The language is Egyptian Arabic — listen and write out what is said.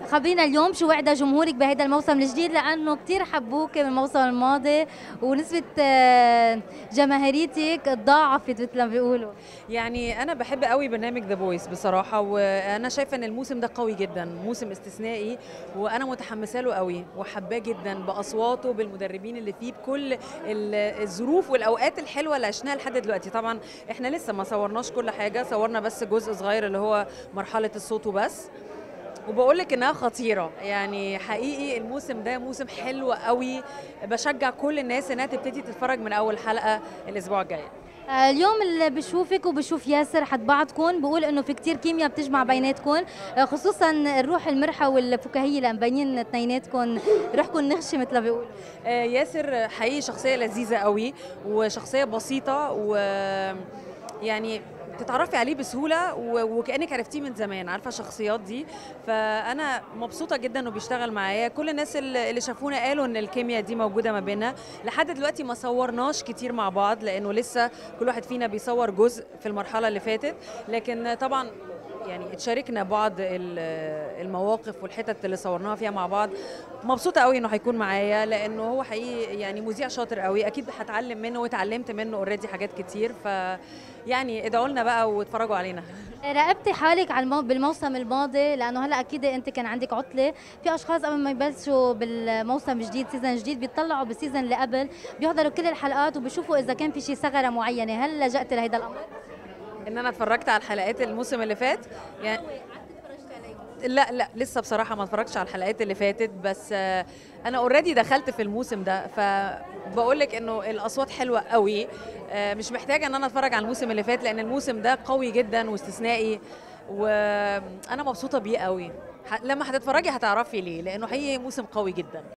خبرينا اليوم شو وعد جمهورك بهذا الموسم الجديد لانه كثير حبوك من الموسم الماضي ونسبه آه، جماهيريتك تضاعفت مثل ما بيقولوا يعني انا بحب قوي برنامج ذا فويس بصراحه وانا شايفه ان الموسم ده قوي جدا موسم استثنائي وانا متحمسه له قوي وحباه جدا باصواته بالمدربين اللي فيه بكل ال- الظروف والاوقات الحلوه اللي عشناها لحد دلوقتي طبعا احنا لسه ما صورناش كل حاجه صورنا بس جزء صغير اللي هو مرحله الصوت وبس وبقول لك انها خطيره يعني حقيقي الموسم ده موسم حلو قوي بشجع كل الناس انها تبتدي تتفرج من اول حلقه الاسبوع الجاي آه، اليوم اللي بشوفك وبشوف ياسر حد بعضكم بقول انه في كتير كيمياء بتجمع بيناتكم آه، خصوصا الروح المرحه والفكاهيه اللي مبينين اثنيناتكم روحكم نغشه مثل ما بيقولوا آه، ياسر حقيقي شخصية لذيذة قوي وشخصية بسيطة و يعني تتعرفي عليه بسهولة و- وكأنك عرفتيه من زمان عارفة الشخصيات دي فأنا مبسوطة جدا إنه بيشتغل معايا كل الناس اللي اللي شافونا قالوا إن الكيمياء دي موجودة ما بيننا لحد دلوقتي ما صورناش كتير مع بعض لأنه لسه كل واحد فينا بيصور جزء في المرحلة اللي فاتت لكن طبعا يعني اتشاركنا بعض ال- المواقف والحتت اللي صورناها فيها مع بعض مبسوطه قوي انه هيكون معايا لانه هو حقيقي يعني مذيع شاطر قوي اكيد هتعلم منه واتعلمت منه اوريدي حاجات كتير ف يعني ادعوا لنا بقى واتفرجوا علينا راقبتي حالك على المو... بالموسم الماضي لانه هلا اكيد انت كان عندك عطله في اشخاص قبل ما يبلشوا بالموسم الجديد سيزون جديد بيطلعوا بالسيزون اللي قبل بيحضروا كل الحلقات وبيشوفوا اذا كان في شي ثغره معينه هل لجأت لهذا الامر ان انا اتفرجت على الحلقات الموسم اللي فات يعني لا لا لسه بصراحه ما اتفرجتش على الحلقات اللي فاتت بس آه، انا اوريدي دخلت في الموسم ده فبقول لك انه الاصوات حلوه قوي آه، مش محتاجه ان انا اتفرج على الموسم اللي فات لان الموسم ده قوي جدا واستثنائي وانا مبسوطه بيه قوي ح- لما هتتفرجي هتعرفي ليه لانه حقيقي موسم قوي جدا